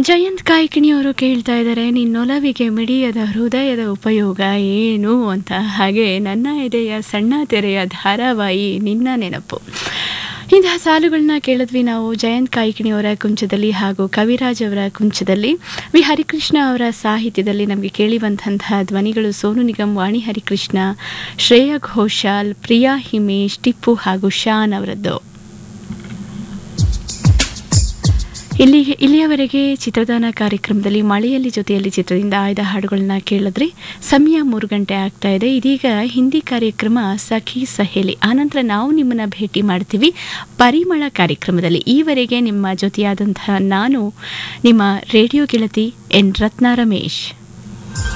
ಜಯಂತ್ ಕಾಯ್ಕಿಣಿಯವರು ಕೇಳ್ತಾ ಇದ್ದಾರೆ ನಿನ್ನೊಲವಿಗೆ ಮಿಡಿಯದ ಹೃದಯದ ಉಪಯೋಗ ಏನು ಅಂತ ಹಾಗೆ ನನ್ನ ಎದೆಯ ಸಣ್ಣ ತೆರೆಯ ಧಾರಾವಾಹಿ ನಿನ್ನ ನೆನಪು ಇಂತಹ ಸಾಲುಗಳನ್ನ ಕೇಳಿದ್ವಿ ನಾವು ಜಯಂತ್ ಕಾಯ್ಕಿಣಿಯವರ ಕುಂಚದಲ್ಲಿ ಹಾಗೂ ಕವಿರಾಜ್ ಅವರ ಕುಂಚದಲ್ಲಿ ವಿ ಹರಿಕೃಷ್ಣ ಅವರ ಸಾಹಿತ್ಯದಲ್ಲಿ ನಮಗೆ ಕೇಳಿ ಬಂದಂತಹ ಧ್ವನಿಗಳು ಸೋನು ನಿಗಮ್ ವಾಣಿ ಹರಿಕೃಷ್ಣ ಶ್ರೇಯಾ ಘೋಷಾಲ್ ಪ್ರಿಯಾ ಹಿಮೇಶ್ ಟಿಪ್ಪು ಹಾಗೂ ಶಾನ್ ಅವರದ್ದು ಇಲ್ಲಿ ಇಲ್ಲಿಯವರೆಗೆ ಚಿತ್ರದಾನ ಕಾರ್ಯಕ್ರಮದಲ್ಲಿ ಮಳೆಯಲ್ಲಿ ಜೊತೆಯಲ್ಲಿ ಚಿತ್ರದಿಂದ ಆಯ್ದ ಹಾಡುಗಳನ್ನ ಕೇಳಿದ್ರಿ ಸಮಯ ಮೂರು ಗಂಟೆ ಆಗ್ತಾ ಇದೆ ಇದೀಗ ಹಿಂದಿ ಕಾರ್ಯಕ್ರಮ ಸಖಿ ಸಹೇಲಿ ಆನಂತರ ನಾವು ನಿಮ್ಮನ್ನ ಭೇಟಿ ಮಾಡ್ತೀವಿ ಪರಿಮಳ ಕಾರ್ಯಕ್ರಮದಲ್ಲಿ ಈವರೆಗೆ ನಿಮ್ಮ ಜೊತೆಯಾದಂತಹ ನಾನು ನಿಮ್ಮ ರೇಡಿಯೋ ಗೆಳತಿ ಎನ್ ರತ್ನ ರಮೇಶ್